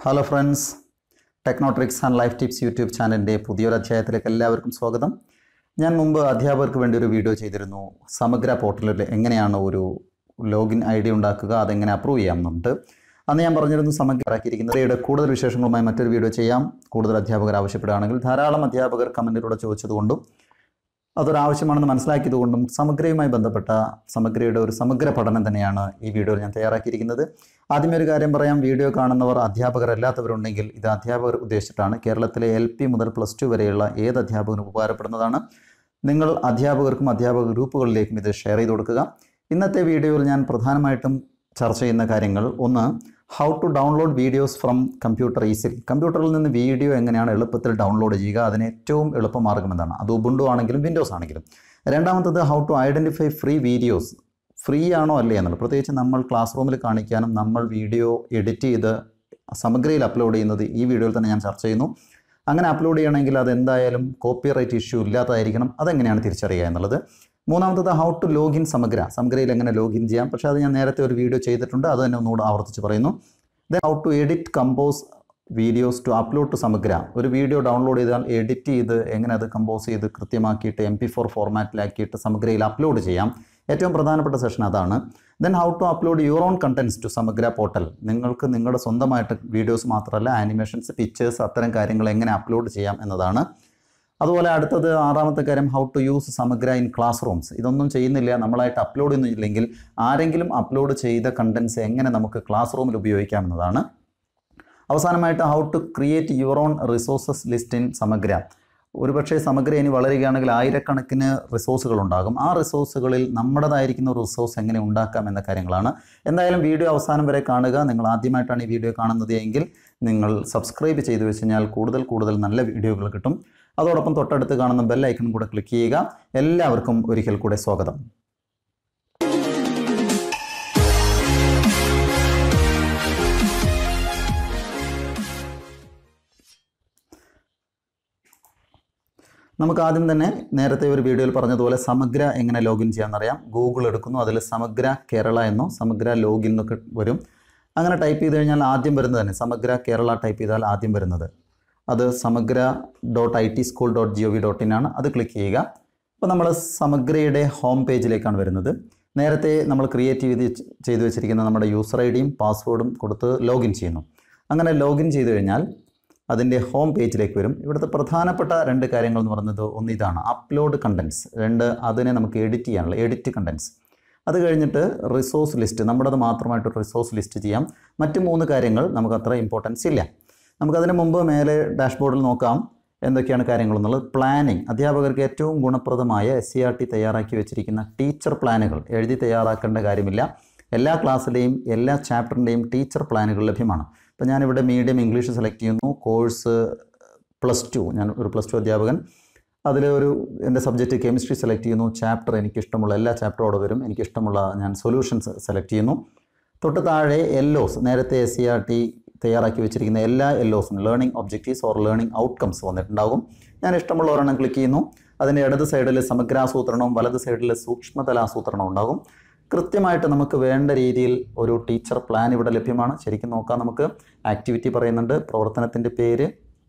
Hello friends Technotricks and life tips YouTube ചാനലിൻ്റെ പുതിയൊരു അധ്യായത്തിലേക്ക് എല്ലാവർക്കും സ്വാഗതം ഞാൻ മുമ്പ് അധ്യാപകർക്ക് വേണ്ടി ഒരു വീഡിയോ ചെയ്തിരുന്നു സമഗ്ര പോർട്ടലിൽ എങ്ങനെയാണ് ഒരു ലോഗിൻ ഐ ഡി ഉണ്ടാക്കുക അതെങ്ങനെ അപ്രൂവ് ചെയ്യാം എന്നുണ്ട് അന്ന് ഞാൻ പറഞ്ഞിരുന്നു സമഗ്രമാക്കിയിരിക്കുന്നത് ഇവയുടെ കൂടുതൽ വിശേഷങ്ങളുമായി മറ്റൊരു വീഡിയോ ചെയ്യാം കൂടുതൽ അധ്യാപകർ ആവശ്യപ്പെടുകയാണെങ്കിൽ ധാരാളം അധ്യാപകർ കമൻറ്റിലൂടെ ചോദിച്ചതുകൊണ്ടും അതൊരാവശ്യമാണെന്ന് മനസ്സിലാക്കിയതുകൊണ്ടും സമഗ്രയുമായി ബന്ധപ്പെട്ട സമഗ്രയുടെ ഒരു സമഗ്ര പഠനം തന്നെയാണ് ഈ വീഡിയോയിൽ ഞാൻ തയ്യാറാക്കിയിരിക്കുന്നത് ആദ്യമേ ഒരു കാര്യം പറയാം വീഡിയോ കാണുന്നവർ അധ്യാപകരല്ലാത്തവരുണ്ടെങ്കിൽ ഇത് അധ്യാപകർ ഉദ്ദേശിച്ചിട്ടാണ് കേരളത്തിലെ എൽ പി മുതൽ പ്ലസ് ടു വരെയുള്ള ഏത് അധ്യാപകനും ഉപകാരപ്പെടുന്നതാണ് നിങ്ങൾ അധ്യാപകർക്കും അധ്യാപക ഗ്രൂപ്പുകളിലേക്കും ഇത് ഷെയർ ചെയ്ത് കൊടുക്കുക ഇന്നത്തെ വീഡിയോയിൽ ഞാൻ പ്രധാനമായിട്ടും ചർച്ച ചെയ്യുന്ന കാര്യങ്ങൾ ഒന്ന് how to download videos from computer ഈസിൽ കമ്പ്യൂട്ടറിൽ നിന്ന് വീഡിയോ എങ്ങനെയാണ് എളുപ്പത്തിൽ ഡൗൺലോഡ് ചെയ്യുക അതിന് ഏറ്റവും എളുപ്പമാർഗ്ഗം എന്താണ് അത് ഉബുണ്ടു ആണെങ്കിലും വിൻഡോസ് ആണെങ്കിലും രണ്ടാമത്തത് how to identify free videos free ആണോ അല്ലേ എന്നുള്ളത് പ്രത്യേകിച്ച് നമ്മൾ ക്ലാസ് റൂമിൽ കാണിക്കാനും നമ്മൾ വീഡിയോ എഡിറ്റ് ചെയ്ത് സമഗ്രയിൽ അപ്ലോഡ് ചെയ്യുന്നത് ഈ വീഡിയോയിൽ തന്നെ ഞാൻ ചർച്ച ചെയ്യുന്നു അങ്ങനെ അപ്ലോഡ് ചെയ്യണമെങ്കിൽ അത് എന്തായാലും കോപ്പി റൈറ്റ് ഇഷ്യൂ ഇല്ലാത്തതായിരിക്കണം അതെങ്ങനെയാണ് തിരിച്ചറിയുക എന്നുള്ളത് മൂന്നാമത്തത് ഹൗ ടു ലോഗിൻ സമഗ്ര സമഗ്രയിൽ എങ്ങനെ ലോഗിൻ ചെയ്യാം പക്ഷേ അത് ഞാൻ നേരത്തെ ഒരു വീഡിയോ ചെയ്തിട്ടുണ്ട് അത് തന്നെ ഒന്നുകൂടെ ആവർത്തിച്ച് പറയുന്നു then how to edit compose videos to upload to Samagra ഒരു വീഡിയോ ഡൗൺലോഡ് ചെയ്താൽ എഡിറ്റ് ചെയ്ത് എങ്ങനെ അത് കമ്പോസ് ചെയ്ത് കൃത്യമാക്കിയിട്ട് എം പി ഫോർ ഫോർമാറ്റിലാക്കിയിട്ട് സമഗ്രയിൽ അപ്ലോഡ് ചെയ്യാം ഏറ്റവും പ്രധാനപ്പെട്ട സെഷൻ അതാണ് then how to upload your own contents to Samagra portal നിങ്ങൾക്ക് നിങ്ങളുടെ സ്വന്തമായിട്ട് വീഡിയോസ് മാത്രമല്ല ആനിമേഷൻസ് പിക്ചേഴ്സ് അത്തരം കാര്യങ്ങൾ എങ്ങനെ അപ്ലോഡ് ചെയ്യാം എന്നതാണ് അതുപോലെ അടുത്തത് ആറാമത്തെ കാര്യം how to use Samagra in class rooms ഇതൊന്നും ചെയ്യുന്നില്ല നമ്മളായിട്ട് അപ്ലോഡ് ചെയ്യുന്നില്ലെങ്കിൽ ആരെങ്കിലും അപ്ലോഡ് ചെയ്ത കണ്ടൻസ് എങ്ങനെ നമുക്ക് ക്ലാസ് റൂമിൽ ഉപയോഗിക്കാം എന്നതാണ് അവസാനമായിട്ട് how to create your own resources list in Samagra ഒരുപക്ഷെ സമഗ്ര ഇനി വളരുകയാണെങ്കിൽ ആയിരക്കണക്കിന് റിസോഴ്സുകൾ ഉണ്ടാകും ആ റിസോഴ്സുകളിൽ നമ്മുടേതായിരിക്കുന്ന റിസോഴ്സ് എങ്ങനെ ഉണ്ടാക്കാം എന്ന കാര്യങ്ങളാണ് എന്തായാലും വീഡിയോ അവസാനം വരെ കാണുക നിങ്ങൾ ആദ്യമായിട്ടാണ് ഈ വീഡിയോ കാണുന്നത് എങ്കിൽ നിങ്ങൾ സബ്സ്ക്രൈബ് ചെയ്തു വെച്ച് കഴിഞ്ഞാൽ കൂടുതൽ കൂടുതൽ നല്ല വീഡിയോകൾ കിട്ടും അതോടൊപ്പം തൊട്ടടുത്ത് കാണുന്ന ബെൽ ഐക്കൺ കൂടെ ക്ലിക്ക് ചെയ്യുക എല്ലാവർക്കും ഒരിക്കൽ കൂടെ സ്വാഗതം നമുക്ക് ആദ്യം തന്നെ നേരത്തെ ഒരു വീഡിയോയിൽ പറഞ്ഞതുപോലെ സമഗ്ര എങ്ങനെ ലോഗിൻ ചെയ്യാമെന്നറിയാം ഗൂഗിൾ എടുക്കുന്നു അതിൽ സമഗ്ര കേരള എന്നോ സമഗ്ര ലോഗിൻ എന്നൊക്കെ വരും അങ്ങനെ ടൈപ്പ് ചെയ്ത് കഴിഞ്ഞാൽ ആദ്യം വരുന്നത് തന്നെ സമഗ്ര കേരള ടൈപ്പ് ചെയ്താൽ ആദ്യം വരുന്നത് അത് Samagra dot I T school dot G O V dot in ആണ് അത് ക്ലിക്ക് ചെയ്യുക അപ്പോൾ നമ്മൾ സമഗ്രയുടെ ഹോം പേജിലേക്കാണ് വരുന്നത് നേരത്തെ നമ്മൾ ക്രിയേറ്റ് ചെയ്ത് ചെയ്തു വെച്ചിരിക്കുന്ന നമ്മുടെ യൂസർ ഐ ഡിയും പാസ്വേഡും കൊടുത്ത് ലോഗിൻ ചെയ്യുന്നു അങ്ങനെ ലോഗിൻ ചെയ്തു കഴിഞ്ഞാൽ അതിൻ്റെ ഹോം പേജിലേക്ക് വരും ഇവിടുത്തെ പ്രധാനപ്പെട്ട രണ്ട് കാര്യങ്ങൾ എന്ന് പറയുന്നത് ഒന്ന് ഇതാണ് അപ്ലോഡ് കണ്ടൻസ് രണ്ട് അതിനെ നമുക്ക് എഡിറ്റ് ചെയ്യാനുള്ള എഡിറ്റ് കണ്ടൻസ് അത് കഴിഞ്ഞിട്ട് റിസോഴ്സ് ലിസ്റ്റ് നമ്മുടേത് മാത്രമായിട്ട് റിസോഴ്സ് ലിസ്റ്റ് ചെയ്യാം മറ്റ് മൂന്ന് കാര്യങ്ങൾ നമുക്ക് അത്ര ഇമ്പോർട്ടൻസ് ഇല്ല നമുക്കതിന് മുമ്പ് മേലെ ഡാഷ്ബോർഡിൽ നോക്കാം എന്തൊക്കെയാണ് കാര്യങ്ങളെന്നുള്ളത് പ്ലാനിങ് അധ്യാപകർക്ക് ഏറ്റവും ഗുണപ്രദമായ എസ് സി ആർ ടി തയ്യാറാക്കി വെച്ചിരിക്കുന്ന ടീച്ചർ പ്ലാനുകൾ എഴുതി തയ്യാറാക്കേണ്ട കാര്യമില്ല എല്ലാ ക്ലാസ്സിലെയും എല്ലാ ചാപ്റ്ററിൻ്റെയും ടീച്ചർ പ്ലാനുകൾ ലഭ്യമാണ് ഇപ്പോൾ ഞാനിവിടെ മീഡിയം ഇംഗ്ലീഷ് സെലക്ട് ചെയ്യുന്നു കോഴ്സ് പ്ലസ് ടു ഞാൻ ഒരു പ്ലസ് ടു അധ്യാപകൻ അതിൽ ഒരു എൻ്റെ സബ്ജക്റ്റ് കെമിസ്ട്രി സെലക്ട് ചെയ്യുന്നു ചാപ്റ്റർ എനിക്കിഷ്ടമുള്ള എല്ലാ ചാപ്റ്ററോടെ വരും എനിക്കിഷ്ടമുള്ള ഞാൻ സൊല്യൂഷൻസ് സെലക്ട് ചെയ്യുന്നു തൊട്ട് താഴെ എല്ലോസ് നേരത്തെ എസ് സി ആർ ടി തയ്യാറാക്കി വെച്ചിരിക്കുന്ന എല്ലാ എല്ലോസും learning objectives or learning outcomes വന്നിട്ടുണ്ടാകും ഞാൻ ഇഷ്ടമുള്ള ഒരെണ്ണം ക്ലിക്ക് ചെയ്യുന്നു അതിൻ്റെ ഇടത് സൈഡിൽ സമഗ്രാസൂത്രണവും വലത് സൈഡിൽ സൂക്ഷ്മതലാസൂത്രണവും ഉണ്ടാകും കൃത്യമായിട്ട് നമുക്ക് വേണ്ട രീതിയിൽ ഒരു ടീച്ചർ പ്ലാൻ ഇവിടെ ലഭ്യമാണ് ശരിക്കും നോക്കാം നമുക്ക് ആക്ടിവിറ്റി പറയുന്നുണ്ട് പ്രവർത്തനത്തിൻ്റെ പേര്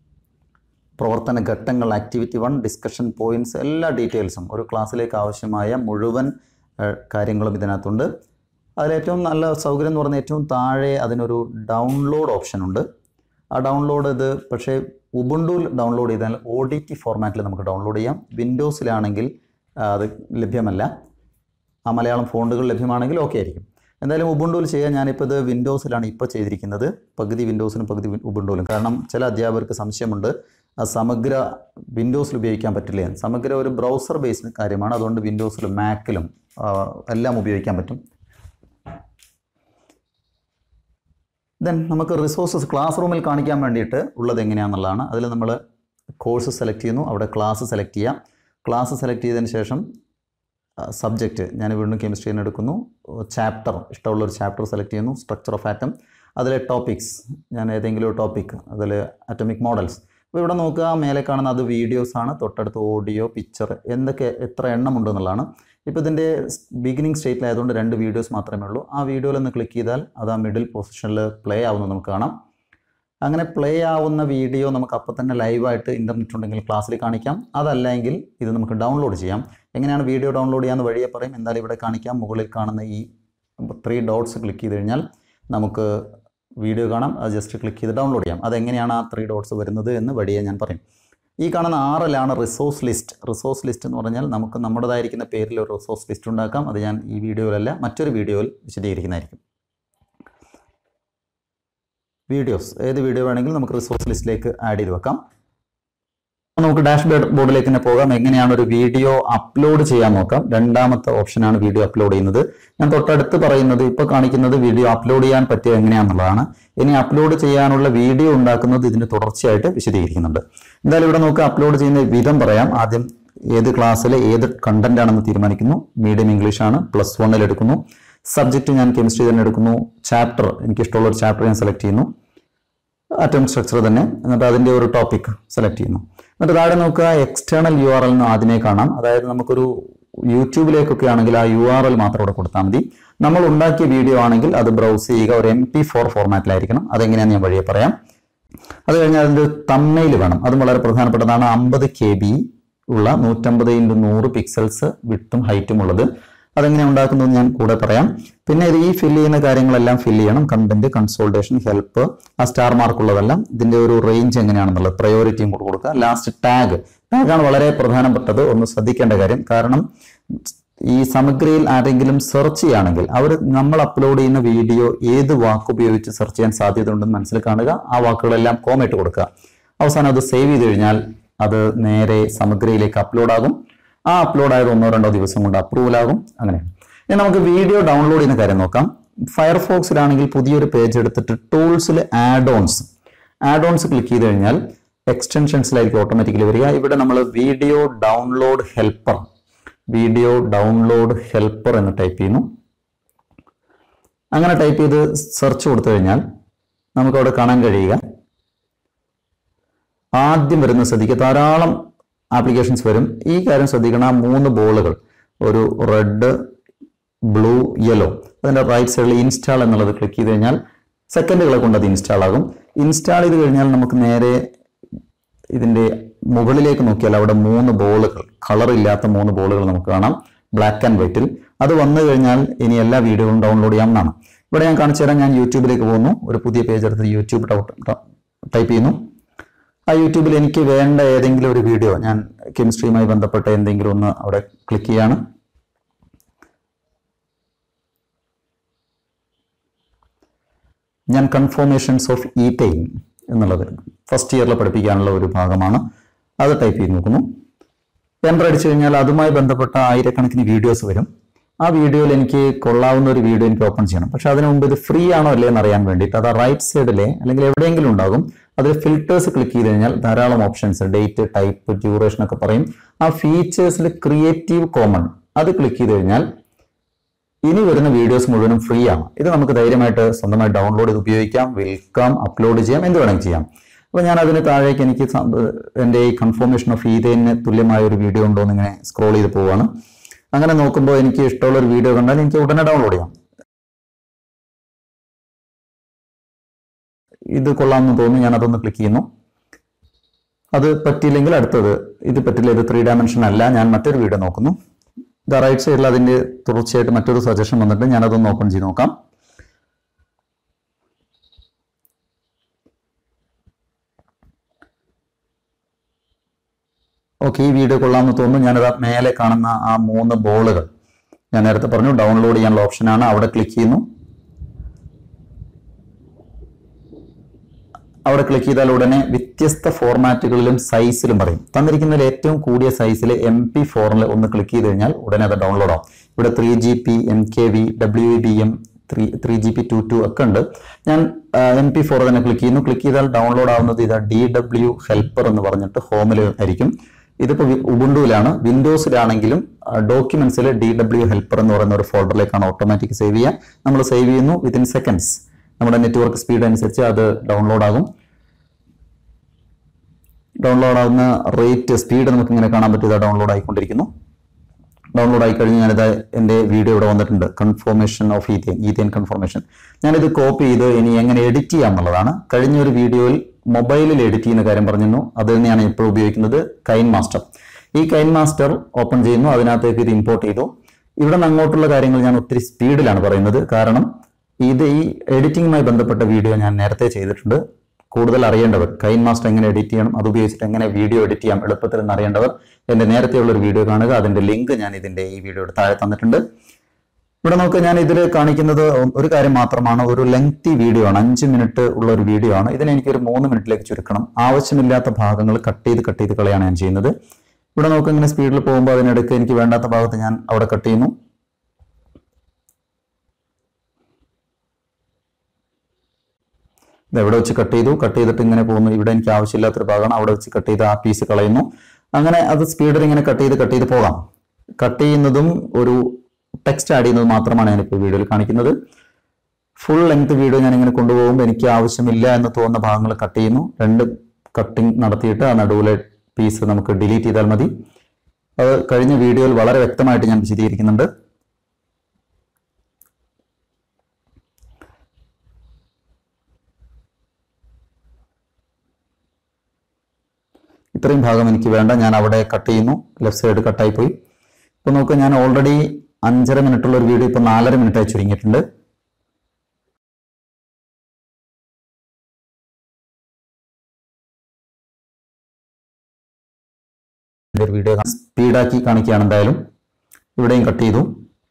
പ്രവർത്തന ഘട്ടങ്ങൾ ആക്ടിവിറ്റി വൺ ഡിസ്കഷൻ പോയിൻറ്റ്സ് എല്ലാ ഡീറ്റെയിൽസും ഒരു ക്ലാസ്സിലേക്ക് ആവശ്യമായ മുഴുവൻ ഏഹ്, കാര്യങ്ങളും ഇതിനകത്തുണ്ട് അതിലേറ്റവും നല്ല സൗകര്യം എന്ന് പറഞ്ഞാൽ ഏറ്റവും താഴെ അതിനൊരു ഡൗൺലോഡ് ഓപ്ഷൻ ഉണ്ട് ആ ഡൗൺലോഡ് ഇത് പക്ഷേ ഉബുണ്ടുവിൽ ഡൗൺലോഡ് ചെയ്താൽ ഒ ഡി ടി ഫോർമാറ്റിൽ നമുക്ക് ഡൗൺലോഡ് ചെയ്യാം വിൻഡോസിലാണെങ്കിൽ ആ, അത് ലഭ്യമല്ല ആ മലയാളം ഫോണ്ടുകൾ ലഭ്യമാണെങ്കിൽ ഓക്കെ ആയിരിക്കും എന്തായാലും ഉബുണ്ടുവിൽ ചെയ്യാൻ ഞാനിപ്പോൾ ഇത് വിൻഡോസിലാണ് ഇപ്പോൾ ചെയ്തിരിക്കുന്നത് പകുതി വിൻഡോസിലും പകുതി വി- ഉബുണ്ടുവിലും കാരണം ചില അധ്യാപകർക്ക് സംശയമുണ്ട് ആ സമഗ്ര വിൻഡോസിൽ ഉപയോഗിക്കാൻ പറ്റില്ല എന്ന്. സമഗ്ര ഒരു ബ്രൗസർ ബേസ്ഡ് കാര്യമാണ് അതുകൊണ്ട് വിൻഡോസിലും മാക്കിലും ആ, എല്ലാം ഉപയോഗിക്കാൻ പറ്റും ദെൻ നമുക്ക് റിസോഴ്സസ് ക്ലാസ് റൂമിൽ കാണിക്കാൻ വേണ്ടിയിട്ട് ഉള്ളത് എങ്ങനെയാണെന്നുള്ളതാണ് അതിൽ നമ്മൾ കോഴ്സ് സെലക്ട് ചെയ്യുന്നു അവിടെ ക്ലാസ് സെലക്ട് ചെയ്യാം ക്ലാസ് സെലക്ട് ചെയ്തതിന് ശേഷം സബ്ജക്റ്റ് ഞാൻ വീണ്ടും കെമിസ്ട്രി തന്നെ എടുക്കുന്നു ചാപ്റ്റർ ഇഷ്ടമുള്ള ഒരു ചാപ്റ്റർ സെലക്ട് ചെയ്യുന്നു സ്ട്രക്ചർ ഓഫ് ആറ്റം അതിലെ ടോപ്പിക്സ് ഞാൻ ഏതെങ്കിലും ഒരു ടോപ്പിക് അതിൽ അറ്റോമിക് മോഡൽസ് അപ്പോൾ ഇവിടെ നോക്കുക മേലെ കാണുന്ന അത് വീഡിയോസ് ആണ് തൊട്ടടുത്ത് ഓഡിയോ പിക്ചർ എന്തൊക്കെ എത്ര എണ്ണം ഉണ്ട് എന്നുള്ളതാണ് ഇപ്പോൾ ഇതിൻ്റെ ബിഗിനിങ് സ്റ്റേറ്റിലായതുകൊണ്ട് രണ്ട് വീഡിയോസ് മാത്രമേ ഉള്ളൂ ആ വീഡിയോയിൽ ഒന്ന് ക്ലിക്ക് ചെയ്താൽ അത് ആ മിഡിൽ പൊസിഷനിൽ പ്ലേ ആവുന്നത് നമുക്ക് കാണാം അങ്ങനെ പ്ലേ ആവുന്ന വീഡിയോ നമുക്ക് അപ്പോൾ തന്നെ ലൈവായിട്ട് ഇൻ്റർനെറ്റ് ഉണ്ടെങ്കിൽ ക്ലാസ്സിൽ കാണിക്കാം അതല്ലെങ്കിൽ ഇത് നമുക്ക് ഡൗൺലോഡ് ചെയ്യാം എങ്ങനെയാണ് വീഡിയോ ഡൗൺലോഡ് ചെയ്യാമെന്ന് വഴിയെ പറയും എന്തായാലും ഇവിടെ കാണിക്കാം മുകളിൽ കാണുന്ന ഈ ത്രീ ഡോട്ട്സ് ക്ലിക്ക് ചെയ്ത് കഴിഞ്ഞാൽ നമുക്ക് വീഡിയോ കാണാം അത് ജസ്റ്റ് ക്ലിക്ക് ചെയ്ത് ഡൗൺലോഡ് ചെയ്യാം അതെങ്ങനെയാണ് ആ ത്രീ ഡോട്ട്സ് വരുന്നത് എന്ന് വഴിയെ ഞാൻ പറയും ഈ കാണുന്ന ആറിലാണ് റിസോഴ്സ് ലിസ്റ്റ് റിസോഴ്സ് ലിസ്റ്റ് എന്ന് പറഞ്ഞാൽ നമുക്ക് നമ്മുടേതായിരിക്കുന്ന പേരിൽ ഒരു റിസോഴ്സ് ലിസ്റ്റ് ഉണ്ടാക്കാം അത് ഞാൻ ഈ വീഡിയോയിലല്ല മറ്റൊരു വീഡിയോയിൽ വിശദീകരിക്കുന്നതായിരിക്കും വീഡിയോസ് ഏത് വീഡിയോ വേണമെങ്കിലും നമുക്ക് റിസോഴ്സ് ലിസ്റ്റിലേക്ക് ആഡ് ചെയ്ത് വെക്കാം നമുക്ക് ഡാഷ് ബോർഡിലേക്ക് തന്നെ പോകാം എങ്ങനെയാണ് ഒരു വീഡിയോ അപ്ലോഡ് ചെയ്യാൻ നോക്കാം രണ്ടാമത്തെ ഓപ്ഷനാണ് വീഡിയോ അപ്ലോഡ് ചെയ്യുന്നത് ഞാൻ തൊട്ടടുത്ത് പറയുന്നത് ഇപ്പോൾ കാണിക്കുന്നത് വീഡിയോ അപ്ലോഡ് ചെയ്യാൻ പറ്റിയ എങ്ങനെയാണെന്നുള്ളതാണ് ഇനി അപ്ലോഡ് ചെയ്യാനുള്ള വീഡിയോ ഉണ്ടാക്കുന്നത് ഇതിന് തുടർച്ചയായിട്ട് വിശദീകരിക്കുന്നുണ്ട് എന്തായാലും ഇവിടെ നമുക്ക് അപ്ലോഡ് ചെയ്യുന്ന വിധം പറയാം ആദ്യം ഏത് ക്ലാസ്സിലെ ഏത് കണ്ടന്റ് ആണെന്ന് തീരുമാനിക്കുന്നു മീഡിയം ഇംഗ്ലീഷ് ആണ് പ്ലസ് വണ്ണിൽ എടുക്കുന്നു സബ്ജക്റ്റ് ഞാൻ കെമിസ്ട്രി തന്നെ എടുക്കുന്നു ചാപ്റ്റർ എനിക്ക് ഇഷ്ടമുള്ള ഒരു ചാപ്റ്റർ ഞാൻ സെലക്ട് ചെയ്യുന്നു അറ്റം സ്ട്രക്ചർ തന്നെ എന്നിട്ട് അതിൻ്റെ ഒരു ടോപ്പിക് സെലക്ട് ചെയ്യുന്നു എന്നിട്ട് താഴെ നോക്കുക എക്സ്റ്റേണൽ യു ആർ എൽ എന്ന് ആദ്യമേ കാണാം അതായത് നമുക്കൊരു യൂട്യൂബിലേക്കൊക്കെ ആണെങ്കിൽ ആ യു ആർ എൽ മാത്രം ഇവിടെ കൊടുത്താൽ മതി നമ്മൾ ഉണ്ടാക്കിയ വീഡിയോ ആണെങ്കിൽ അത് ബ്രൗസ് ചെയ്യുക ഒരു എം പി ഫോർ ഫോർമാറ്റിലായിരിക്കണം അതെങ്ങനെയാണെന്ന് ഞാൻ വഴിയെ പറയാം അത് കഴിഞ്ഞാൽ അതിൻ്റെ തമ്മയിൽ വേണം അതും വളരെ പ്രധാനപ്പെട്ടതാണ് അമ്പത് കെ ബി ഉള്ള നൂറ്റമ്പത് ഇൻറ്റു നൂറ് പിക്സൽസ് വിട്ടും ഹൈറ്റും ഉള്ളത് അതെങ്ങനെ ഉണ്ടാക്കുന്നത് ഞാൻ കൂടെ പറയാം പിന്നെ ഇത് ഈ ഫില്ല് ചെയ്യുന്ന കാര്യങ്ങളെല്ലാം ഫില്ല് ചെയ്യണം കണ്ടന്റ് കൺസോൾട്ടേഷൻ ഹെൽപ്പ് ആ സ്റ്റാർ മാർക്ക് ഉള്ളതെല്ലാം ഇതിന്റെ ഒരു റേഞ്ച് എങ്ങനെയാണെന്നുള്ളത് പ്രയോറിറ്റിയും കൂടെ കൊടുക്കുക ലാസ്റ്റ് ടാഗ് ടാഗാണ് വളരെ പ്രധാനപ്പെട്ടത് ഒന്ന് ശ്രദ്ധിക്കേണ്ട കാര്യം കാരണം ഈ സമഗ്രയിൽ ആരെങ്കിലും സെർച്ച് ചെയ്യുകയാണെങ്കിൽ അവർ നമ്മൾ അപ്ലോഡ് ചെയ്യുന്ന വീഡിയോ ഏത് വാക്ക് ഉപയോഗിച്ച് സെർച്ച് ചെയ്യാൻ സാധ്യതയുണ്ടെന്ന് മനസ്സിൽ കാണുക ആ വാക്കുകളെല്ലാം കോമേറ്റ് കൊടുക്കുക അവസാനം അത് സേവ് ചെയ്ത് കഴിഞ്ഞാൽ അത് നേരെ സമഗ്രയിലേക്ക് അപ്ലോഡ് ആകും ആ അപ്ലോഡ് ആയത് ഒന്നോ രണ്ടോ ദിവസം കൊണ്ട് അപ്രൂവൽ ആകും അങ്ങനെ ഇനി നമുക്ക് വീഡിയോ ഡൗൺലോഡ് ചെയ്യുന്ന കാര്യം നോക്കാം ഫയർഫോക്സിലാണെങ്കിൽ പുതിയൊരു പേജ് എടുത്തിട്ട് ടൂൾസിൽ add ons add ons click ചെയ്ത് കഴിഞ്ഞാൽ എക്സ്റ്റൻഷൻസിലായിരിക്കും ഓട്ടോമാറ്റിക്കലി വരിക ഇവിടെ നമ്മൾ video download helper video download helper എന്ന് ടൈപ്പ് ചെയ്യുന്നു അങ്ങനെ ടൈപ്പ് ചെയ്ത് സെർച്ച് കൊടുത്തു കഴിഞ്ഞാൽ നമുക്ക് അവിടെ കാണാൻ കഴിയുക ആദ്യം വരുന്ന ശ്രദ്ധിക്കുക ധാരാളം ആപ്ലിക്കേഷൻസ് വരും ഈ കാര്യം ശ്രദ്ധിക്കണം ആ മൂന്ന് ബോളുകൾ ഒരു റെഡ് ബ്ലൂ യെല്ലോ അതിൻ്റെ റൈറ്റ് സൈഡിൽ ഇൻസ്റ്റാൾ എന്നുള്ളത് ക്ലിക്ക് ചെയ്ത് കഴിഞ്ഞാൽ സെക്കൻഡുകളെ കൊണ്ട് അത് ഇൻസ്റ്റാൾ ആകും ഇൻസ്റ്റാൾ ചെയ്ത് കഴിഞ്ഞാൽ നമുക്ക് നേരെ ഇതിൻ്റെ മുകളിലേക്ക് നോക്കിയാൽ അവിടെ മൂന്ന് ബോളുകൾ കളർ ഇല്ലാത്ത മൂന്ന് ബോളുകൾ നമുക്ക് കാണാം ബ്ലാക്ക് ആൻഡ് വൈറ്റിൽ അത് വന്നു കഴിഞ്ഞാൽ ഇനി എല്ലാ വീഡിയോകളും ഡൗൺലോഡ് ചെയ്യാവുന്നതാണ് ഇവിടെ ഞാൻ കാണിച്ചു തരാം ഞാൻ യൂട്യൂബിലേക്ക് പോകുന്നു ഒരു പുതിയ പേജ് എടുത്ത് യൂട്യൂബ് ടൈപ്പ് ചെയ്യുന്നു ആ യൂട്യൂബിൽ എനിക്ക് വേണ്ട ഏതെങ്കിലും ഒരു വീഡിയോ ഞാൻ കെമിസ്ട്രിയുമായി ബന്ധപ്പെട്ട എന്തെങ്കിലും ഒന്ന് അവിടെ ക്ലിക്ക് ചെയ്യാണ് ഞാൻ കൺഫോർമേഷൻസ് ഓഫ് ഈറ്റൈൻ എന്നുള്ളത് ഫസ്റ്റ് ഇയറിൽ പഠിപ്പിക്കാനുള്ള ഒരു ഭാഗമാണ് അത് ടൈപ്പ് ചെയ്ത് നോക്കുന്നു എൻ്റർ അടിച്ചു കഴിഞ്ഞാൽ അതുമായി ബന്ധപ്പെട്ട ആയിരക്കണക്കിന് വീഡിയോസ് വരും ആ വീഡിയോയിൽ എനിക്ക് കൊള്ളാവുന്ന ഒരു വീഡിയോ എനിക്ക് ഓപ്പൺ ചെയ്യണം പക്ഷെ അതിനു മുമ്പ് ഇത് ഫ്രീ ആണോ അല്ലേ എന്ന് അറിയാൻ വേണ്ടിയിട്ട് അത് റൈറ്റ് സൈഡിലെ അല്ലെങ്കിൽ എവിടെയെങ്കിലും ഉണ്ടാകും അതിൽ ഫിൽറ്റേഴ്സ് ക്ലിക്ക് ചെയ്ത് കഴിഞ്ഞാൽ ധാരാളം ഓപ്ഷൻസ് ഡേറ്റ് ടൈപ്പ് ഡ്യൂറേഷൻ ഒക്കെ പറയും ആ ഫീച്ചേഴ്സിൽ ക്രിയേറ്റീവ് കോമൺ അത് ക്ലിക്ക് ചെയ്ത് കഴിഞ്ഞാൽ ഇനി വരുന്ന വീഡിയോസ് മുഴുവനും ഫ്രീ ആണ് ഇത് നമുക്ക് ധൈര്യമായിട്ട് സ്വന്തമായി ഡൗൺലോഡ് ചെയ്ത് ഉപയോഗിക്കാം വിൽക്കാം അപ്ലോഡ് ചെയ്യാം എന്ത് വേണമെങ്കിൽ ചെയ്യാം അപ്പോൾ ഞാൻ അതിന് താഴേക്ക് എനിക്ക് എൻ്റെ ഈ കൺഫർമേഷൻ ഓഫ് ഈതേന് തുല്യമായ ഒരു വീഡിയോ ഉണ്ടോ എന്ന് ഇങ്ങനെ സ്ക്രോൾ ചെയ്ത് പോവാണ് അങ്ങനെ നോക്കുമ്പോൾ എനിക്ക് ഇഷ്ടമുള്ള ഒരു വീഡിയോ കണ്ടാൽ എനിക്ക് ഉടനെ ഡൗൺലോഡ് ചെയ്യാം ഇത് കൊള്ളാമെന്ന് തോന്നുന്നു ഞാൻ അതൊന്ന് ക്ലിക്ക് ചെയ്യുന്നു അത് പറ്റിയില്ലെങ്കിൽ അടുത്തത് ഇത് പറ്റില്ല ഇത് ത്രീ ഡയമെൻഷൻ അല്ല ഞാൻ മറ്റൊരു വീഡിയോ നോക്കുന്നു ഇത് റൈറ്റ് സൈഡിൽ അതിൻ്റെ തുടർച്ചയായിട്ട് മറ്റൊരു സജഷൻ വന്നിട്ട് ഞാനതൊന്ന് ഓപ്പൺ ചെയ്ത് നോക്കാം ഓക്കെ ഈ വീഡിയോ കൊള്ളാമെന്ന് തോന്നുന്നു ഞാനത് ആ മേലെ കാണുന്ന ആ മൂന്ന് ബോളുകൾ ഞാൻ നേരത്തെ പറഞ്ഞു ഡൗൺലോഡ് ചെയ്യാനുള്ള ഓപ്ഷനാണ് അവിടെ ക്ലിക്ക് ചെയ്യുന്നു അവിടെ ക്ലിക്ക് ചെയ്താൽ ഉടനെ വ്യത്യസ്ത ഫോർമാറ്റുകളിലും സൈസിലും പറയും തന്നിരിക്കുന്നതിൽ ഏറ്റവും കൂടിയ സൈസിൽ എം പി ഫോറിൽ ഒന്ന് ക്ലിക്ക് ചെയ്ത് കഴിഞ്ഞാൽ ഉടനെ അത് ഡൗൺലോഡ് ആവും ഇവിടെ three G P M K V W B M three three G P two two ഒക്കെ ഉണ്ട് ഞാൻ എം പി ഫോർ തന്നെ ക്ലിക്ക് ചെയ്യുന്നു ക്ലിക്ക് ചെയ്താൽ ഡൗൺലോഡ് ആവുന്നത് ഇതാ ഡി ഡബ്ല്യു ഹെൽപ്പർ എന്ന് പറഞ്ഞിട്ട് ഹോമിൽ ആയിരിക്കും ഇതിപ്പോൾ ഉബുണ്ടുവിലാണ് വിൻഡോസിലാണെങ്കിലും ഡോക്യുമെന്റ്സിൽ ഡി ഡബ്ല്യു ഹെൽപ്പർ എന്ന് പറയുന്ന ഒരു ഫോൾഡറിലേക്കാണ് ഓട്ടോമാറ്റിക് സേവ് ചെയ്യുക നമ്മൾ സേവ് ചെയ്യുന്നു വിത്തിൻ സെക്കൻഡ്സ് നമ്മുടെ നെറ്റ്വർക്ക് സ്പീഡ് അനുസരിച്ച് അത് ഡൗൺലോഡ് ആകും ഡൗൺലോഡ് ആകുന്ന റേറ്റ് സ്പീഡ് നമുക്ക് ഇങ്ങനെ കാണാൻ പറ്റിയത് ഡൗൺലോഡ് ആയിക്കൊണ്ടിരിക്കുന്നു ഡൗൺലോഡ് ആയി കഴിഞ്ഞ് ഞാനിത് എൻ്റെ വീഡിയോ ഇവിടെ വന്നിട്ടുണ്ട് conformation of ethane ethane conformation ഞാനിത് കോപ്പി ചെയ്ത് ഇനി എങ്ങനെ എഡിറ്റ് ചെയ്യാം എന്നുള്ളതാണ് കഴിഞ്ഞ ഒരു വീഡിയോയിൽ മൊബൈലിൽ എഡിറ്റ് ചെയ്യുന്ന കാര്യം പറഞ്ഞിരുന്നു അത് തന്നെയാണ് ഇപ്പോൾ ഉപയോഗിക്കുന്നത് കൈൻ മാസ്റ്റർ ഈ കൈൻ മാസ്റ്റർ ഓപ്പൺ ചെയ്യുന്നു അതിനകത്തേക്ക് ഇത് ഇമ്പോർട്ട് ചെയ്തു ഇവിടെ നിന്ന് അങ്ങോട്ടുള്ള കാര്യങ്ങൾ ഞാൻ ഒത്തിരി സ്പീഡിലാണ് പറയുന്നത് കാരണം ഇത് ഈ എഡിറ്റിംഗുമായി ബന്ധപ്പെട്ട വീഡിയോ ഞാൻ നേരത്തെ ചെയ്തിട്ടുണ്ട് കൂടുതൽ അറിയേണ്ടവർ കൈൻ മാസ്റ്റർ എങ്ങനെ എഡിറ്റ് ചെയ്യണം അത് ഉപയോഗിച്ചിട്ട് എങ്ങനെ വീഡിയോ എഡിറ്റ് ചെയ്യാം എളുപ്പത്തിൽ എന്ന് അറിയേണ്ടവർ എൻ്റെ നേരത്തെയുള്ള ഒരു വീഡിയോ കാണുക അതിൻ്റെ ലിങ്ക് ഞാൻ ഇതിൻ്റെ ഈ വീഡിയോയുടെ താഴെ തന്നിട്ടുണ്ട് ഇവിടെ നോക്ക് ഞാൻ ഇതിൽ കാണിക്കുന്നത് ഒരു കാര്യം മാത്രമാണ് ഒരു ലെങ്തി വീഡിയോ ആണ് അഞ്ച് മിനിറ്റ് ഉള്ള ഒരു വീഡിയോ ആണ് ഇതിനെ എനിക്ക് ഒരു മൂന്ന് മിനിറ്റിലേക്ക് ചുരുക്കണം ആവശ്യമില്ലാത്ത ഭാഗങ്ങൾ കട്ട് ചെയ്ത് കട്ട് ചെയ്ത് കളയാണ് ഞാൻ ചെയ്യുന്നത് ഇവിടെ നോക്ക് ഇങ്ങനെ സ്പീഡിൽ പോകുമ്പോൾ അതിനിടയ്ക്ക് എനിക്ക് വേണ്ടാത്ത ഭാഗത്ത് ഞാൻ അവിടെ കട്ട് ചെയ്യുന്നു ഇത് എവിടെ വെച്ച് കട്ട് ചെയ്തു കട്ട് ചെയ്തിട്ട് ഇങ്ങനെ പോകുന്നു ഇവിടെ എനിക്ക് ആവശ്യമില്ലാത്തൊരു ഭാഗമാണ് അവിടെ വെച്ച് കട്ട് ചെയ്ത് ആ പീസ് കളയുന്നു അങ്ങനെ അത് സ്പീഡിൽ ഇങ്ങനെ കട്ട് ചെയ്ത് കട്ട് ചെയ്ത് പോകാം കട്ട് ചെയ്യുന്നതും ഒരു ടെക്സ്റ്റ് ആഡ് ചെയ്യുന്നത് മാത്രമാണ് ഞാനിപ്പോൾ വീഡിയോയിൽ കാണിക്കുന്നത് ഫുൾ ലെങ്ത് വീഡിയോ ഞാൻ ഇങ്ങനെ കൊണ്ടുപോകുമ്പോൾ എനിക്ക് ആവശ്യമില്ല എന്ന് തോന്നുന്ന ഭാഗങ്ങൾ കട്ട് ചെയ്യുന്നു രണ്ട് കട്ടിങ് നടത്തിയിട്ട് ആ നടുവിലെ പീസ് നമുക്ക് ഡിലീറ്റ് ചെയ്താൽ മതി അത് കഴിഞ്ഞ വീഡിയോയിൽ വളരെ വ്യക്തമായിട്ട് ഞാൻ വിശദീകരിക്കുന്നുണ്ട് ഇത്രയും ഭാഗം എനിക്ക് വേണ്ട ഞാൻ അവിടെ കട്ട് ചെയ്യുന്നു ലെഫ്റ്റ് സൈഡ് കട്ടായി പോയി ഇപ്പൊ നോക്കുക ഞാൻ ഓൾറെഡി അഞ്ചര മിനിറ്റുള്ള ഒരു വീഡിയോ ഇപ്പൊ നാലര മിനിറ്റായി ചുരുങ്ങിയിട്ടുണ്ട് ഒരു വീഡിയോ സ്പീഡാക്കി കാണിക്കുകയാണ് എന്തായാലും ഇവിടെയും കട്ട് ചെയ്തു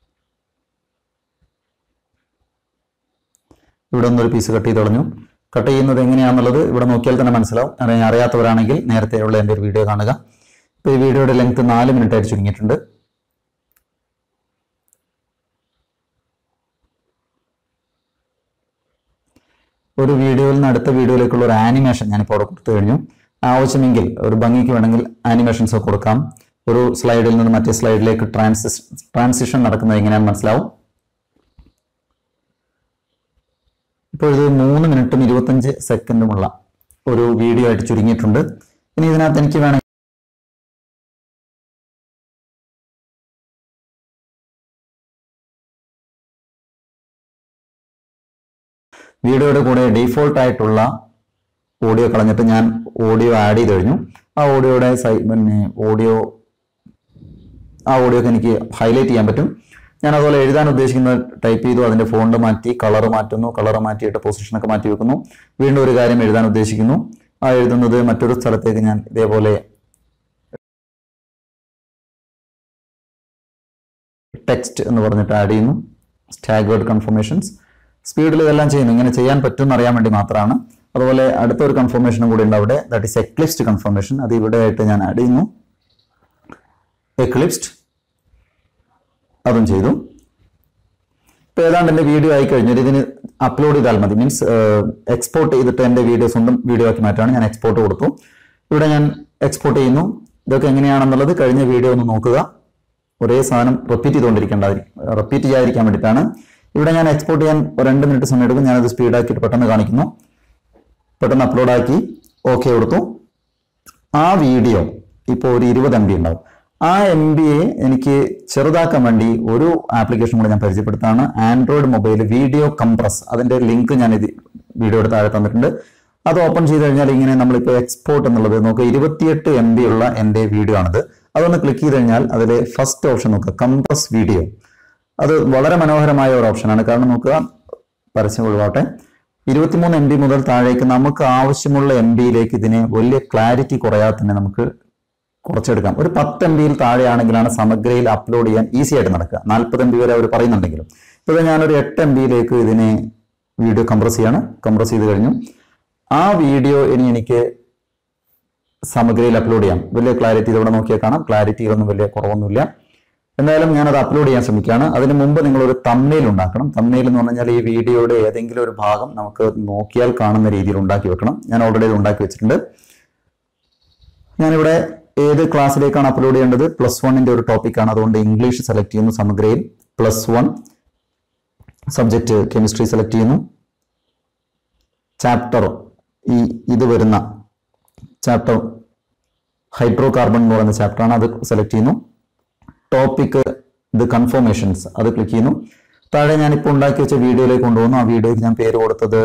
ഇവിടെ ഒന്നൊരു പീസ് കട്ട് ചെയ്ത് കളഞ്ഞു കട്ട് ചെയ്യുന്നത് എങ്ങനെയാണെന്നുള്ളത് ഇവിടെ നോക്കിയാൽ തന്നെ മനസ്സിലാവും അറിയാൻ അറിയാത്തവരാണെങ്കിൽ നേരത്തെയുള്ള എൻ്റെ ഒരു വീഡിയോ കാണുക ഇപ്പോൾ ഈ വീഡിയോയുടെ ലെങ്ത് നാല് മിനിറ്റ് ആയിട്ട് ചുരുങ്ങിയിട്ടുണ്ട് ഒരു വീഡിയോയിൽ നിന്ന് അടുത്ത വീഡിയോയിലേക്കുള്ള ഒരു ആനിമേഷൻ ഞാനിപ്പോൾ അവിടെ കൊടുത്തു കഴിഞ്ഞു ആവശ്യമെങ്കിൽ ഒരു ഭംഗിക്ക് വേണമെങ്കിൽ ആനിമേഷൻസ് ഒക്കെ കൊടുക്കാം ഒരു സ്ലൈഡിൽ നിന്ന് മറ്റേ സ്ലൈഡിലേക്ക് ട്രാൻസിസ് ട്രാൻസിഷൻ നടക്കുന്നത് എങ്ങനെയാണെന്ന് മനസ്സിലാവും ഇപ്പോൾ ഇത് മൂന്ന് മിനിറ്റും ഇരുപത്തഞ്ച് സെക്കൻഡുമുള്ള ഒരു വീഡിയോ ആയിട്ട് ചുരുങ്ങിയിട്ടുണ്ട് ഇനി ഇതിനകത്ത് എനിക്ക് വേണമെങ്കിൽ വീഡിയോയുടെ കൂടെ ഡീഫോൾട്ട് ആയിട്ടുള്ള ഓഡിയോ കളഞ്ഞിട്ട് ഞാൻ ഓഡിയോ ആഡ് ചെയ്ത് കഴിഞ്ഞു ആ ഓഡിയോയുടെ സൈ പിന്നെ ഓഡിയോ ആ ഓഡിയോ ഒക്കെ എനിക്ക് ഹൈലൈറ്റ് ചെയ്യാൻ പറ്റും ഞാൻ അതുപോലെ എഴുതാൻ ഉദ്ദേശിക്കുന്നത് ടൈപ്പ് ചെയ്തു അതിന്റെ ഫോണ്ട് മാറ്റി കളർ മാറ്റുന്നു കളർ മാറ്റിയിട്ട് പൊസിഷനൊക്കെ മാറ്റി വെക്കുന്നു വീണ്ടും ഒരു കാര്യം എഴുതാൻ ഉദ്ദേശിക്കുന്നു ആ എഴുതുന്നത് മറ്റൊരു സ്ഥലത്തേക്ക് ഞാൻ ഇതേപോലെ ടെക്സ്റ്റ് എന്ന് പറഞ്ഞിട്ട് ആഡ് ചെയ്യുന്നു സ്റ്റാഗ്വേർഡ് കൺഫർമേഷൻസ് സ്പീഡിൽ ഇതെല്ലാം ചെയ്യുന്നു ഇങ്ങനെ ചെയ്യാൻ പറ്റുമെന്ന് അറിയാൻ വേണ്ടി മാത്രമാണ് അതുപോലെ അടുത്ത ഒരു കൺഫർമേഷനും കൂടി ഉണ്ട് അവിടെ ദാറ്റ് ഇസ് എക്ലിപ്സ്ഡ് കൺഫർമേഷൻ അത് ഇവിടെ ആയിട്ട് ഞാൻ ആഡ് ചെയ്യുന്നു എക്ലിപ്സ്ഡ് അതും ചെയ്തു ഇപ്പൊ ഏതാണ്ട് എന്റെ വീഡിയോ ആയി കഴിഞ്ഞാൽ ഇതിന് അപ്ലോഡ് ചെയ്താൽ മതി മീൻസ് എക്സ്പോർട്ട് ചെയ്തിട്ട് എന്റെ വീഡിയോ സ്വന്തം വീഡിയോ ആക്കി മാറ്റാണ് ഞാൻ എക്സ്പോർട്ട് കൊടുത്തു ഇവിടെ ഞാൻ എക്സ്പോർട്ട് ചെയ്യുന്നു ഇതൊക്കെ എങ്ങനെയാണെന്നുള്ളത് കഴിഞ്ഞ വീഡിയോ ഒന്ന് നോക്കുക ഒരേ സാധനം റിപ്പീറ്റ് ചെയ്തുകൊണ്ടിരിക്കേണ്ട റിപ്പീറ്റ് ചെയ്യാതിരിക്കാൻ വേണ്ടിയിട്ടാണ് ഇവിടെ ഞാൻ എക്സ്പോർട്ട് ചെയ്യാൻ ഒരു രണ്ട് മിനിറ്റ് സമയം എടുക്കും ഞാനത് സ്പീഡാക്കിയിട്ട് പെട്ടെന്ന് കാണിക്കുന്നു പെട്ടെന്ന് അപ്ലോഡ് ആക്കി ഓക്കെ കൊടുത്തു ആ വീഡിയോ ഇപ്പോൾ ഒരു ഇരുപത് എം ബി ഉണ്ടാവും ആ എം ബിയെ എനിക്ക് ചെറുതാക്കാൻ വേണ്ടി ഒരു ആപ്ലിക്കേഷൻ കൂടെ ഞാൻ പരിചയപ്പെടുത്താണ് ആൻഡ്രോയിഡ് മൊബൈൽ വീഡിയോ കംപ്രസ് അതിന്റെ ലിങ്ക് ഞാൻ ഇത് വീഡിയോയുടെ താഴെ തന്നിട്ടുണ്ട് അത് ഓപ്പൺ ചെയ്ത് കഴിഞ്ഞാൽ ഇങ്ങനെ നമ്മളിപ്പോൾ എക്സ്പോർട്ട് എന്നുള്ളത് നോക്കുക ഇരുപത്തിയെട്ട് എം ബി ഉള്ള എൻ്റെ വീഡിയോ ആണിത് അതൊന്ന് ക്ലിക്ക് ചെയ്ത് കഴിഞ്ഞാൽ അതിലെ ഫസ്റ്റ് ഓപ്ഷൻ നോക്കുക കംപ്രസ് വീഡിയോ അത് വളരെ മനോഹരമായ ഒരു ഓപ്ഷനാണ് കാരണം നോക്കുക പരസ്യം ഒഴിവാട്ടെ ഇരുപത്തിമൂന്ന് എം ബി മുതൽ താഴേക്ക് നമുക്ക് ആവശ്യമുള്ള എം ബിയിലേക്ക് ഇതിനെ വലിയ ക്ലാരിറ്റി കുറയാതെ തന്നെ നമുക്ക് കുറച്ചെടുക്കാം ഒരു പത്ത് എം ബിയിൽ താഴെയാണെങ്കിലാണ് സമഗ്രയിൽ അപ്ലോഡ് ചെയ്യാൻ ഈസി ആയിട്ട് നടക്കുക നാൽപ്പത് എം ബി വരെ അവർ പറയുന്നുണ്ടെങ്കിലും ഇപ്പോൾ ഞാനൊരു എട്ട് എം ബിയിലേക്ക് ഇതിനെ വീഡിയോ കംപ്രസ് ചെയ്യാണ് കംപ്രസ് ചെയ്ത് കഴിഞ്ഞു ആ വീഡിയോ ഇനി എനിക്ക് സമഗ്രയിൽ അപ്ലോഡ് ചെയ്യാം വലിയ ക്ലാരിറ്റി ഇവിടെ നോക്കിയാൽ കാണാം ക്ലാരിറ്റിയിലൊന്നും വലിയ കുറവൊന്നുമില്ല എന്തായാലും ഞാനത് അപ്ലോഡ് ചെയ്യാൻ ശ്രമിക്കുകയാണ് അതിന് മുമ്പ് നിങ്ങൾ ഒരു തമ്മയിൽ ഉണ്ടാക്കണം തമ്മയിൽ എന്ന് പറഞ്ഞാൽ ഈ വീഡിയോയുടെ ഏതെങ്കിലും ഒരു ഭാഗം നമുക്ക് നോക്കിയാൽ കാണുന്ന രീതിയിൽ ഉണ്ടാക്കി വെക്കണം ഞാൻ ഓൾറെഡി ഇത് ഉണ്ടാക്കി വെച്ചിട്ടുണ്ട് ഞാനിവിടെ ഏത് ക്ലാസ്സിലേക്കാണ് അപ്ലോഡ് ചെയ്യേണ്ടത് പ്ലസ് വണ്ണിന്റെ ഒരു ടോപ്പിക്കാണ് അതുകൊണ്ട് ഇംഗ്ലീഷ് സെലക്ട് ചെയ്യുന്നു സമഗ്രയിൽ plus one subject chemistry select ചെയ്യുന്നു ചാപ്റ്റർ ഈ ഇത് വരുന്ന ചാപ്റ്റർ ഹൈഡ്രോ കാർബൺ എന്ന് പറയുന്ന ചാപ്റ്ററാണ് അത് സെലക്ട് ചെയ്യുന്നു ടോപ്പിക് ഇത് കൺഫോർമേഷൻസ് അത് ക്ലിക്ക് ചെയ്യുന്നു താഴെ ഞാനിപ്പോൾ ഉണ്ടാക്കി വെച്ച വീഡിയോയിലേക്ക് കൊണ്ടുപോകുന്നു ആ വീഡിയോയ്ക്ക് ഞാൻ പേര് കൊടുത്തത്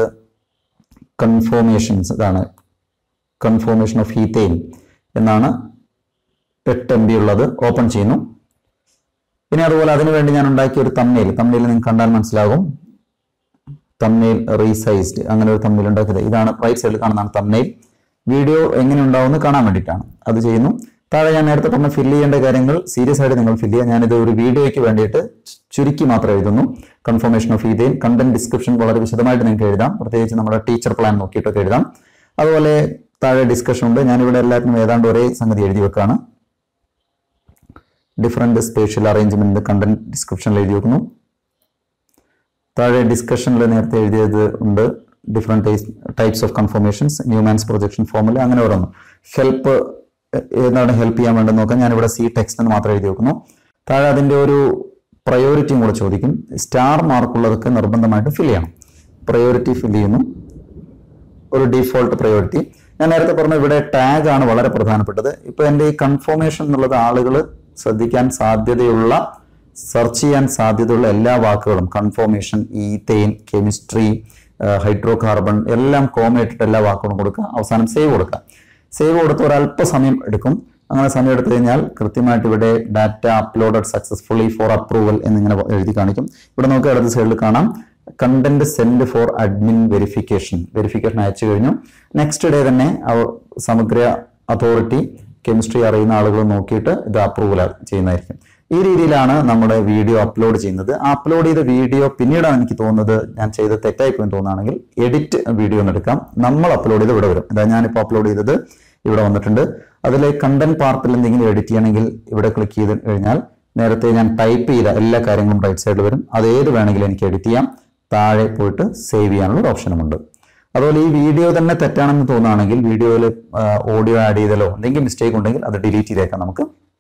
കൺഫോർമേഷൻസ് ഇതാണ് കൺഫോർമേഷൻ ഓഫ് ഹീറ്റെയിൻ എന്നാണ് എട്ട് എം ബി ഉള്ളത് ഓപ്പൺ ചെയ്യുന്നു ഇനി അതുപോലെ അതിനുവേണ്ടി ഞാൻ ഉണ്ടാക്കിയ ഒരു തമ്മയിൽ തമ്മയിൽ നിങ്ങൾക്ക് കണ്ടാൽ മനസ്സിലാകും തമ്മയിൽ റീസൈസ്ഡ് അങ്ങനെ ഒരു തമ്മയിൽ ഉണ്ടാക്കിയത് ഇതാണ് റൈറ്റ് സൈഡിൽ കാണുന്നതാണ് തമ്മയിൽ വീഡിയോ എങ്ങനെ ഉണ്ടാവുമെന്ന് കാണാൻ വേണ്ടിയിട്ടാണ് അത് ചെയ്യുന്നു താഴെ ഞാൻ നേരത്തെ പറഞ്ഞ ഫില്ല് ചെയ്യേണ്ട കാര്യങ്ങൾ സീരിയസ് ആയിട്ട് നിങ്ങൾ ഫില്ല് ചെയ്യുക ഞാനിത് ഒരു വീഡിയോയ്ക്ക് വേണ്ടിയിട്ട് ചുരുക്കി മാത്രം എഴുതുന്നു confirmation of ethane content description വളരെ വിശദമായിട്ട് നിങ്ങൾക്ക് എഴുതാം പ്രത്യേകിച്ച് നമ്മുടെ ടീച്ചർ പ്ലാൻ നോക്കിയിട്ടൊക്കെ എഴുതാം അതുപോലെ താഴെ ഡിസ്കഷൻ ഉണ്ട് ഞാനിവിടെ എല്ലാത്തിനും ഏതാണ്ട് ഒരേ സംഗതി എഴുതി വെക്കാണ് ഡിഫറെന്റ് സ്പേഷ്യൽ അറേഞ്ച്മെന്റ് കണ്ടന്റ് ഡിസ്ക്രിപ്ഷനിൽ എഴുതി വെക്കുന്നു താഴെ ഡിസ്കഷനിൽ നേരത്തെ എഴുതിയത് ഉണ്ട് different types of confirmations Newman's projection formula അങ്ങനെ ഓരോന്ന് ഹെൽപ്പ് ഏതാണ് ഹെൽപ്പ് ചെയ്യാൻ വേണ്ടത് നോക്കാം ഞാനിവിടെ സി ടെക്സ്റ്റ് എന്ന് മാത്രം എഴുതി വെക്കുന്നു താഴെ അതിന്റെ ഒരു പ്രയോറിറ്റിയും കൂടെ ചോദിക്കും സ്റ്റാർ മാർക്കുള്ളതൊക്കെ നിർബന്ധമായിട്ട് ഫിൽ ചെയ്യണം പ്രയോറിറ്റി ഫിൽ ചെയ്യുന്നു ഒരു ഡീഫോൾട്ട് പ്രയോറിറ്റി ഞാൻ നേരത്തെ പറഞ്ഞ ഇവിടെ ടാഗ് ആണ് വളരെ പ്രധാനപ്പെട്ടത് ഇപ്പൊ എൻ്റെ ഈ കൺഫോർമേഷൻ എന്നുള്ളത് ആളുകൾ ശ്രദ്ധിക്കാൻ സാധ്യതയുള്ള സെർച്ച് ചെയ്യാൻ സാധ്യതയുള്ള എല്ലാ വാക്കുകളും conformation ethane chemistry hydrocarbon എല്ലാം കോമയിട്ടിട്ട് എല്ലാ വാക്കുകളും കൊടുക്കുക അവസാനം സേവ് കൊടുക്കുക സേവ് കൊടുത്ത് ഒരല്പസമയം എടുക്കും അങ്ങനെ സമയം എടുത്തു കഴിഞ്ഞാൽ കൃത്യമായിട്ട് ഇവിടെ data uploaded successfully for approval എന്നിങ്ങനെ എഴുതി കാണിക്കും ഇവിടെ നമുക്ക് ഇടത് സൈഡിൽ കാണാം content send for admin verification verification അയച്ചു കഴിഞ്ഞു നെക്സ്റ്റ് ഡേ തന്നെ അവ- സമഗ്ര അതോറിറ്റി കെമിസ്ട്രി അറിയുന്ന ആളുകൾ നോക്കിയിട്ട് ഇത് അപ്രൂവൽ ചെയ്യുന്നതായിരിക്കും ഈ രീതിയിലാണ് നമ്മുടെ വീഡിയോ അപ്ലോഡ് ചെയ്യുന്നത് ആ അപ്ലോഡ് ചെയ്ത വീഡിയോ പിന്നീടാണ് എനിക്ക് തോന്നുന്നത് ഞാൻ ചെയ്ത തെറ്റായി പോയി തോന്നുകയാണെങ്കിൽ എഡിറ്റ് വീഡിയോ എന്ന് എടുക്കാം നമ്മൾ അപ്ലോഡ് ചെയ്ത് ഇവിടെ വരും ഇതാ ഞാനിപ്പോൾ അപ്ലോഡ് ചെയ്തത് ഇവിടെ വന്നിട്ടുണ്ട് അതിലെ കണ്ടന്റ് പാർട്ടിൽ എന്തെങ്കിലും എഡിറ്റ് ചെയ്യണമെങ്കിൽ ഇവിടെ ക്ലിക്ക് ചെയ്ത് കഴിഞ്ഞാൽ നേരത്തെ ഞാൻ ടൈപ്പ് ചെയ്ത എല്ലാ കാര്യങ്ങളും റൈറ്റ് സൈഡിൽ വരും അത് ഏത് വേണമെങ്കിലും എനിക്ക് എഡിറ്റ് ചെയ്യാം താഴെ പോയിട്ട് സേവ് ചെയ്യാനുള്ള ഒരു ഓപ്ഷനുമുണ്ട് അതുപോലെ ഈ വീഡിയോ തന്നെ തെറ്റാണെന്ന് തോന്നുകയാണെങ്കിൽ വീഡിയോയിൽ ഓഡിയോ ആഡ് ചെയ്തല്ലോ എന്തെങ്കിലും മിസ്റ്റേക്ക് ഉണ്ടെങ്കിൽ അത് ഡിലീറ്റ് ചെയ്തേക്കാം നമുക്ക്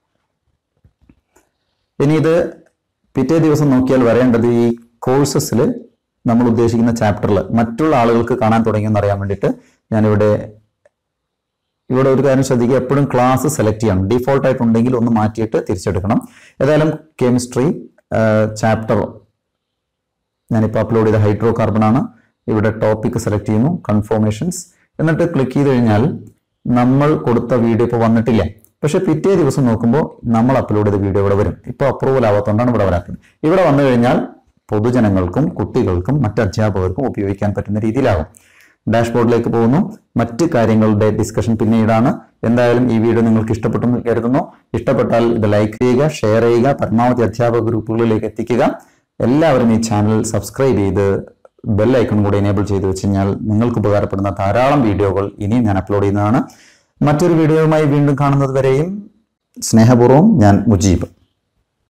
ഇനി ഇത് പിറ്റേ ദിവസം നോക്കിയാൽ വരേണ്ടത് ഈ കോഴ്സസിൽ നമ്മൾ ഉദ്ദേശിക്കുന്ന ചാപ്റ്ററിൽ മറ്റുള്ള ആളുകൾക്ക് കാണാൻ തുടങ്ങിയെന്ന് അറിയാൻ വേണ്ടിയിട്ട് ഞാനിവിടെ ഇവിടെ ഒരു കാര്യം ശ്രദ്ധിക്കുക എപ്പോഴും ക്ലാസ് സെലക്ട് ചെയ്യണം ഡീഫോൾട്ട് ആയിട്ട് ഉണ്ടെങ്കിൽ ഒന്ന് മാറ്റിയിട്ട് തിരിച്ചെടുക്കണം ഏതായാലും കെമിസ്ട്രി ചാപ്റ്റർ ഞാനിപ്പോൾ അപ്ലോഡ് ചെയ്ത ഹൈഡ്രോ കാർബൺ ആണ് ഇവിടെ ടോപ്പിക് സെലക്ട് ചെയ്യുന്നു കൺഫോർമേഷൻസ് എന്നിട്ട് ക്ലിക്ക് ചെയ്ത് കഴിഞ്ഞാൽ നമ്മൾ കൊടുത്ത വീഡിയോ ഇപ്പോൾ വന്നിട്ടില്ല പക്ഷെ പിറ്റേ ദിവസം നോക്കുമ്പോൾ നമ്മൾ അപ്ലോഡ് ചെയ്ത വീഡിയോ ഇവിടെ വരും ഇപ്പോൾ അപ്രൂവൽ ആവാത്തതുകൊണ്ടാണ് ഇവിടെ വരാത്തത് ഇവിടെ വന്നു കഴിഞ്ഞാൽ പൊതുജനങ്ങൾക്കും കുട്ടികൾക്കും മറ്റ് അധ്യാപകർക്കും ഉപയോഗിക്കാൻ പറ്റുന്ന രീതിയിലാകും ഡാഷ്ബോർഡിലേക്ക് പോകുന്നു മറ്റ് കാര്യങ്ങളുടെ ഡിസ്കഷൻ പിന്നീടാണ് എന്തായാലും ഈ വീഡിയോ നിങ്ങൾക്ക് ഇഷ്ടപ്പെട്ടു എന്ന് കരുതുന്നു ഇഷ്ടപ്പെട്ടാൽ ഇത് ലൈക്ക് ചെയ്യുക ഷെയർ ചെയ്യുക പരമാവധി അധ്യാപക ഗ്രൂപ്പുകളിലേക്ക് എത്തിക്കുക എല്ലാവരും ഈ ചാനൽ സബ്സ്ക്രൈബ് ചെയ്ത് ബെൽ ഐക്കൺ കൂടി എനേബിൾ ചെയ്ത് വെച്ച് കഴിഞ്ഞാൽ നിങ്ങൾക്ക് ഉപകാരപ്പെടുന്ന ധാരാളം വീഡിയോകൾ ഇനിയും ഞാൻ അപ്ലോഡ് ചെയ്യുന്നതാണ് മറ്റൊരു വീഡിയോയുമായി വീണ്ടും കാണുന്നത് വരെയും സ്നേഹപൂർവ്വം ഞാൻ മുജീബ്